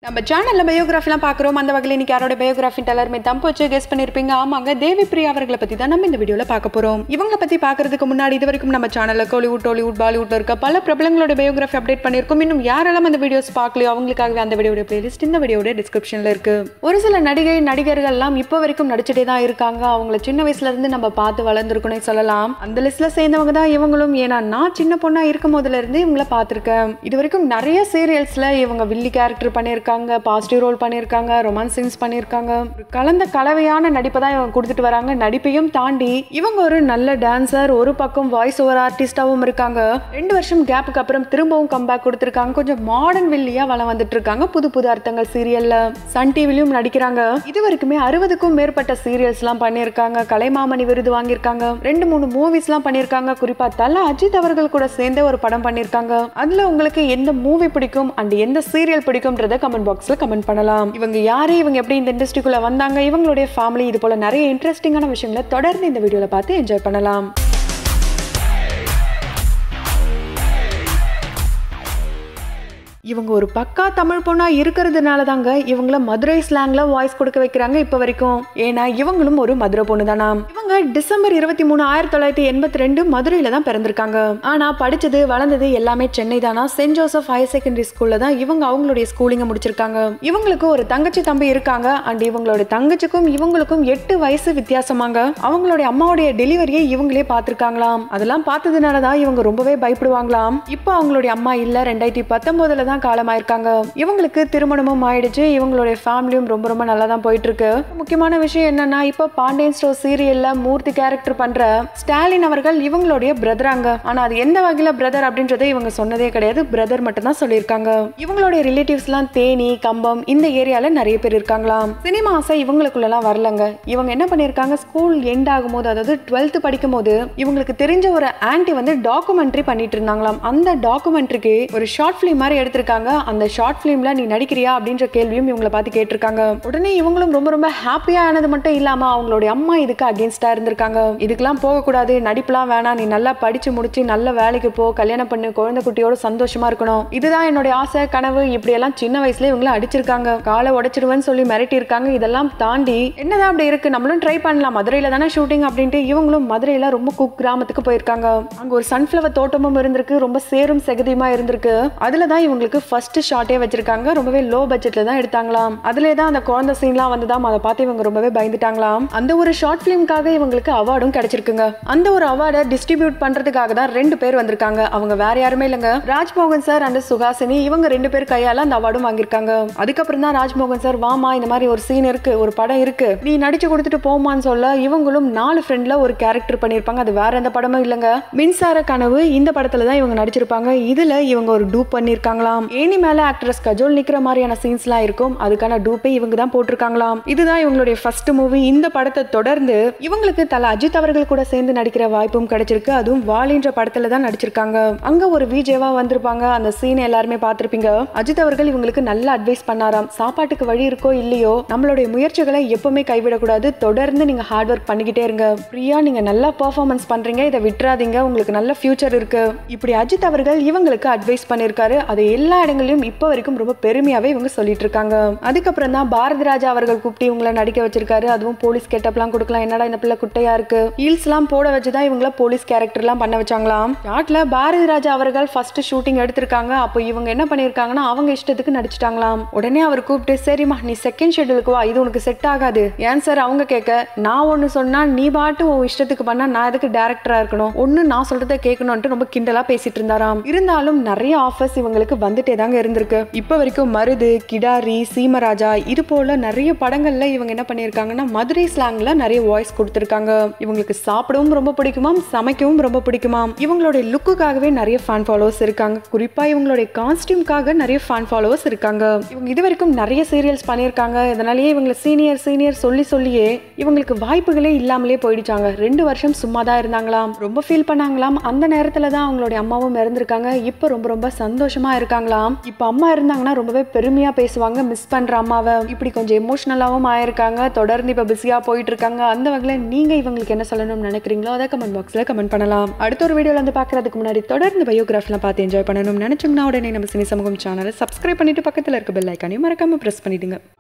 நம்ம சேனல்ல பயோகிராஃபிலாம் பார்க்குறோம் அந்த வகையில் இன்னைக்கு யாரோட பயோகிராஃபி எல்லாருமே தம்பு வச்சு கெஸ் பண்ணியிருப்பீங்க ஆமாங்க தேவி பிரியா அவர்களை பற்றி தான் நம்ம இந்த வீடியோவில் பார்க்க போகிறோம் இவங்களை பற்றி பார்க்கறதுக்கு முன்னாடி இது வரைக்கும் நம்ம சேனலில் கோலிவுட் டோலிவுட் பாலிவுட் இருக்க பல பிரபலங்களோட பயோகிராஃபி அப்டேட் பண்ணியிருக்கோம் இன்னும் யாரெல்லாம் அந்த வீடியோஸ் பார்க்கலையோ அவங்களுக்காகவே அந்த வீடியோட பிளேலிஸ்ட் இந்த வீடியோட டிஸ்கிரிப்ஷனில் இருக்கு ஒரு சில நடிகை நடிகர்கள்லாம் இப்போ வரைக்கும் நடிச்சுட்டே தான் இருக்காங்க அவங்கள சின்ன வயசுல இருந்து நம்ம பார்த்து வளர்ந்துருக்கோனே சொல்லலாம் அந்த லிஸ்ட்ல சேர்ந்தவங்க தான் இவங்களும் ஏன்னா நான் சின்ன பொண்ணா இருக்கும் போதுல இருந்து இவங்கள பார்த்துருக்கேன் இது வரைக்கும் நிறைய சீரியல்ஸ்ல இவங்க வில்லி கேரக்டர் பண்ணியிருக்காங்க பாசிட்டிவ் ரோல் பண்ணியிருக்காங்க ரொமான்ஸ் சீன்ஸ் பண்ணியிருக்காங்க ஒரு கலந்த கலவையான நடிப்பை தான் இவங்க கொடுத்துட்டு வராங்க நடிப்பையும் தாண்டி இவங்க ஒரு நல்ல டான்சர் ஒரு பக்கம் வாய்ஸ் ஓவர் ஆர்டிஸ்டாவும் இருக்காங்க ரெண்டு வருஷம் கேப்புக்கு அப்புறம் திரும்பவும் கம்பேக் கொடுத்துருக்காங்க கொஞ்சம் மாடர்ன் வில்லியா வளம் வந்துட்டு இருக்காங்க புது புது அர்த்தங்கள் சீரியல்ல சன் டிவிலையும் நடிக்கிறாங்க இது வரைக்குமே அறுபதுக்கும் மேற்பட்ட சீரியல்ஸ்லாம் பண்ணியிருக்காங்க கலைமாமணி விருது வாங்கியிருக்காங்க ரெண்டு மூணு மூவிஸ்லாம் பண்ணியிருக்காங்க குறிப்பா தல அஜித் அவர்கள் கூட சேர்ந்து ஒரு படம் பண்ணியிருக்காங்க அதுல உங்களுக்கு எந்த மூவி பிடிக்கும் அண்ட் எந்த சீரியல் பிடிக்கும்ன்றத கமெண்ட் பாக்ஸ்ல கமெண்ட் பண்ணலாம் இவங்க யாரு இவங்க எப்படி இந்த இண்டஸ்ட்ரிக்குள்ள வந்தாங்க இவங்களுடைய ஃபேமிலி இது போல நிறைய இன்ட்ரெஸ்டிங்கான விஷயங்களை தொடர்ந்து இந்த வீடியோல பார்த்து என்ஜாய் பண்ணலாம் இவங்க ஒரு பக்கா தமிழ் பொண்ணா இருக்கிறதுனால தாங்க இவங்கள மதுரை ஸ்லாங்ல வாய்ஸ் கொடுக்க வைக்கிறாங்க இப்போ வரைக்கும் ஏன்னா இவங்களும் ஒரு மதுரை பொண்ணு தானா இவங்க டிசம்பர் இருபத்தி மூணு ஆயிரத்தி தொள்ளாயிரத்தி எண்பத்தி ரெண்டு மதுரையில தான் பிறந்திருக்காங்க ஆனா படிச்சது வளர்ந்தது எல்லாமே சென்னை தானா சென்ட் ஜோசப் ஹையர் செகண்டரி ஸ்கூல்ல தான் இவங்க அவங்களுடைய ஸ்கூலிங்க முடிச்சிருக்காங்க இவங்களுக்கு ஒரு தங்கச்சி தம்பி இருக்காங்க அண்ட் இவங்களோட தங்கச்சிக்கும் இவங்களுக்கும் எட்டு வயசு வித்தியாசமாங்க அவங்களுடைய அம்மாவுடைய டெலிவரியை இவங்களே பார்த்திருக்காங்களாம் அதெல்லாம் பார்த்ததுனால தான் இவங்க ரொம்பவே பயப்படுவாங்களாம் இப்போ அவங்களுடைய அம்மா இல்ல ரெண்டாயிரத்தி பத்தொன்பதுல தான் காலமாயிருக்காங்க இவங்களுக்கு திருமணமும் ஆயிடுச்சு இவங்களுடைய ஃபேமிலியும் ரொம்ப ரொம்ப நல்லா தான் போயிட்டு இருக்கு முக்கியமான விஷயம் என்னன்னா இப்போ பாண்டியன் ஸ்டோர் சீரியல்ல மூர்த்தி கேரக்டர் பண்ற ஸ்டாலின் அவர்கள் இவங்களுடைய பிரதராங்க ஆனா அது எந்த வகையில பிரதர் அப்படின்றத இவங்க சொன்னதே கிடையாது பிரதர் மட்டும் தான் சொல்லியிருக்காங்க இவங்களுடைய ரிலேட்டிவ்ஸ்லாம் தேனி கம்பம் இந்த ஏரியால நிறைய பேர் இருக்காங்களாம் சினிமா ஆசை இவங்களுக்குள்ளலாம் வரலங்க இவங்க என்ன பண்ணியிருக்காங்க ஸ்கூல் எண்ட் ஆகும்போது அதாவது டுவெல்த் படிக்கும் போது இவங்களுக்கு தெரிஞ்ச ஒரு ஆன்டி வந்து டாக்குமெண்ட்ரி பண்ணிட்டு இருந்தாங்களாம் அந்த டாக்குமெண்ட்ரிக்கு ஒரு ஷார்ட் ஃபிலிம் மாதிரி எடுத்திருக்காங்க அந்த ஷார்ட் ஃபிலிம்ல நீ நடிக்கிறியா அப்படின்ற கேள்வியும் இவங்களை பார்த்து கேட்டிருக்காங்க உடனே இவங்களும் ரொம்ப ரொம்ப ஹாப்பியா ஆனது மட்டும் இல்லாம அவங்களுடைய அம்மா இதுக்கு அகேன்ஸ்டா இருந்திருக்காங்க இதுக்கெல்லாம் போகக்கூடாது நடிப்புலாம் வேணாம் நீ நல்லா படிச்சு முடிச்சு நல்ல வேலைக்கு போ கல்யாணம் பண்ணு குழந்தை குட்டியோட சந்தோஷமா இருக்கணும் இதுதான் என்னுடைய ஆசை கனவு இப்படி எல்லாம் சின்ன வயசுல இவங்கள அடிச்சிருக்காங்க காலை உடைச்சிடுவேன்னு சொல்லி மிரட்டி இருக்காங்க இதெல்லாம் தாண்டி என்னதான் அப்படி இருக்கு நம்மளும் ட்ரை பண்ணலாம் மதுரையில தானே ஷூட்டிங் அப்படின்ட்டு இவங்களும் மதுரையில ரொம்ப குக் கிராமத்துக்கு போயிருக்காங்க அங்க ஒரு சன்ஃபிளவர் தோட்டமும் இருந்திருக்கு ரொம்ப சேரும் செகதியுமா இருந்திருக்கு அதுல தான் இவங்களுக்கு ஃபர்ஸ்ட் ஷாட்டே வச்சிருக்காங்க ரொம்பவே லோ பட்ஜெட்ல தான் எடுத்தாங்களாம் அதுல தான் அந்த குழந்தை சீன்லாம் வந்துதான் அதை பார்த்து இவங்க ரொம்பவே பயந்துட்டாங்களாம் அந்த ஒரு ஷார்ட் ஃபிலிம்காக இவங்களுக்கு அவார்டும் கிடைச்சிருக்குங்க அந்த ஒரு அவார்டை டிஸ்ட்ரிபியூட் பண்றதுக்காக தான் ரெண்டு பேர் வந்திருக்காங்க அவங்க வேற யாருமே இல்லைங்க ராஜ்மோகன் சார் அண்ட் சுகாசினி இவங்க ரெண்டு பேர் கையால அந்த அவார்டும் வாங்கியிருக்காங்க அதுக்கப்புறம் தான் ராஜ்மோகன் சார் வாமா இந்த மாதிரி ஒரு சீன் இருக்கு ஒரு படம் இருக்கு நீ நடிச்சு கொடுத்துட்டு போமான்னு சொல்ல இவங்களும் நாலு ஃப்ரெண்ட்ல ஒரு கேரக்டர் பண்ணியிருப்பாங்க அது வேற எந்த படமும் இல்லைங்க மின்சார கனவு இந்த படத்துல தான் இவங்க நடிச்சிருப்பாங்க இதுல இவங்க ஒரு டூப் பண்ணியிருக்காங்களாம் ஏனி மேல ஆக்ட்ரஸ் கஜோல் நிக்கிற மாதிரியான சீன்ஸ்லாம் இருக்கும் அதுக்கான டூப்பை இவங்க தான் போட்டிருக்காங்களாம் இதுதான் இவங்களுடைய ஃபர்ஸ்ட் மூவி இந்த படத்தை தொடர்ந்து இவங்களுக்கு தல அஜித் அவர்கள் கூட சேர்ந்து நடிக்கிற வாய்ப்பும் கிடைச்சிருக்கு அதுவும் வாலின்ற படத்துல தான் நடிச்சிருக்காங்க அங்க ஒரு விஜேவா வந்திருப்பாங்க அந்த சீன் எல்லாருமே பார்த்திருப்பீங்க அஜித் அவர்கள் இவங்களுக்கு நல்ல அட்வைஸ் பண்ணாராம் சாப்பாட்டுக்கு வழி இருக்கோ இல்லையோ நம்மளுடைய முயற்சிகளை எப்பவுமே கைவிடக்கூடாது தொடர்ந்து நீங்க ஹார்ட் ஒர்க் பண்ணிக்கிட்டே இருங்க பிரியா நீங்க நல்லா பெர்ஃபார்மன்ஸ் பண்றீங்க இதை விட்டுறாதீங்க உங்களுக்கு நல்ல ஃபியூச்சர் இருக்கு இப்படி அஜித் அவர்கள் இவங்களுக்கு அட்வைஸ் பண்ணிருக்காரு அதை எல்லா இடங்களிலும் இப்போ வரைக்கும் ரொம்ப பெருமையாவே இவங்க சொல்லிட்டு இருக்காங்க அதுக்கப்புறம் தான் பாரதி ராஜா அவர்கள் கூப்பிட்டு இவங்கள நடிக்க வச்சிருக்காரு அதுவும் போலீஸ் கெட்டப்லாம் கொடுக்கலாம் என்னடா இந்த பிள்ளை குட்டையா இருக்கு ஹீல்ஸ் எல்லாம் போட வச்சுதான் இவங்கள போலீஸ் கேரக்டர்லாம் பண்ண வச்சாங்களாம் ஷார்ட்ல பாரதி ராஜா அவர்கள் ஃபர்ஸ்ட் ஷூட்டிங் எடுத்திருக்காங்க அப்போ இவங்க என்ன பண்ணிருக்காங்கன்னா அவங்க இஷ்டத்துக்கு நடிச்சிட்டாங்களாம் உடனே அவர் கூப்பிட்டு சரிம்மா நீ செகண்ட் ஷெட்யூலுக்கு வா இது உனக்கு செட் ஆகாது ஏன் சார் அவங்க கேட்க நான் ஒன்னு சொன்னா நீ பாட்டு உன் இஷ்டத்துக்கு பண்ணா நான் எதுக்கு டேரக்டரா இருக்கணும் ஒன்னு நான் சொல்றதை கேட்கணும்ட்டு ரொம்ப கிண்டலா பேசிட்டு இருந்தாராம் இருந்தாலும் நிறைய ஆஃபர்ஸ் இவங்களுக்கு வந்துட்டே தாங்க இருந்திருக்கு இப்போ வரைக்கும் மருது கிடாரி சீமராஜா இது போல நிறைய படங்கள்ல இவங்க என்ன பண்ணியிருக்காங்கன்னா மதுரை ஸ்லாங்ல நிறைய வாய்ஸ் கொடுத்துருக்காங்க இவங்களுக்கு சாப்பிடவும் ரொம்ப பிடிக்குமாம் சமைக்கவும் ரொம்ப பிடிக்குமாம் இவங்களுடைய லுக்குக்காகவே நிறைய ஃபேன் ஃபாலோவர்ஸ் இருக்காங்க குறிப்பா இவங்களுடைய காஸ்டியூம்காக நிறைய ஃபேன் ஃபாலோவர்ஸ் இருக்காங்க இவங்க இது வரைக்கும் நிறைய சீரியல்ஸ் பண்ணியிருக்காங்க இதனாலேயே இவங்களை சீனியர் சீனியர் சொல்லி சொல்லியே இவங்களுக்கு வாய்ப்புகளே இல்லாமலே போயிடுச்சாங்க ரெண்டு வருஷம் சும்மா தான் இருந்தாங்களாம் ரொம்ப ஃபீல் பண்ணாங்களாம் அந்த நேரத்துல தான் அவங்களுடைய அம்மாவும் இறந்திருக்காங்க இப்போ ரொம்ப ரொம்ப சந்தோஷமா இருக்காங்க இருக்காங்களாம் இப்போ அம்மா இருந்தாங்கன்னா ரொம்பவே பெருமையா பேசுவாங்க மிஸ் பண்ற அம்மாவை இப்படி கொஞ்சம் எமோஷனலாகவும் ஆயிருக்காங்க தொடர்ந்து இப்போ பிஸியா போயிட்டு இருக்காங்க அந்த வகையில் நீங்க இவங்களுக்கு என்ன சொல்லணும்னு நினைக்கிறீங்களோ அதை கமெண்ட் பாக்ஸ்ல கமெண்ட் பண்ணலாம் அடுத்த ஒரு வீடியோல வந்து பார்க்கறதுக்கு முன்னாடி தொடர்ந்து பயோகிராஃப்லாம் பார்த்து என்ஜாய் பண்ணணும்னு நினைச்சோம்னா உடனே நம்ம சினி சமூகம் சேனலை சப்ஸ்கிரைப் பண்ணிட்டு பக்கத்தில் இருக்க பெல் ஐக்கானையும் மறக்காம ப்ரெஸ் பண்ணிடுங்க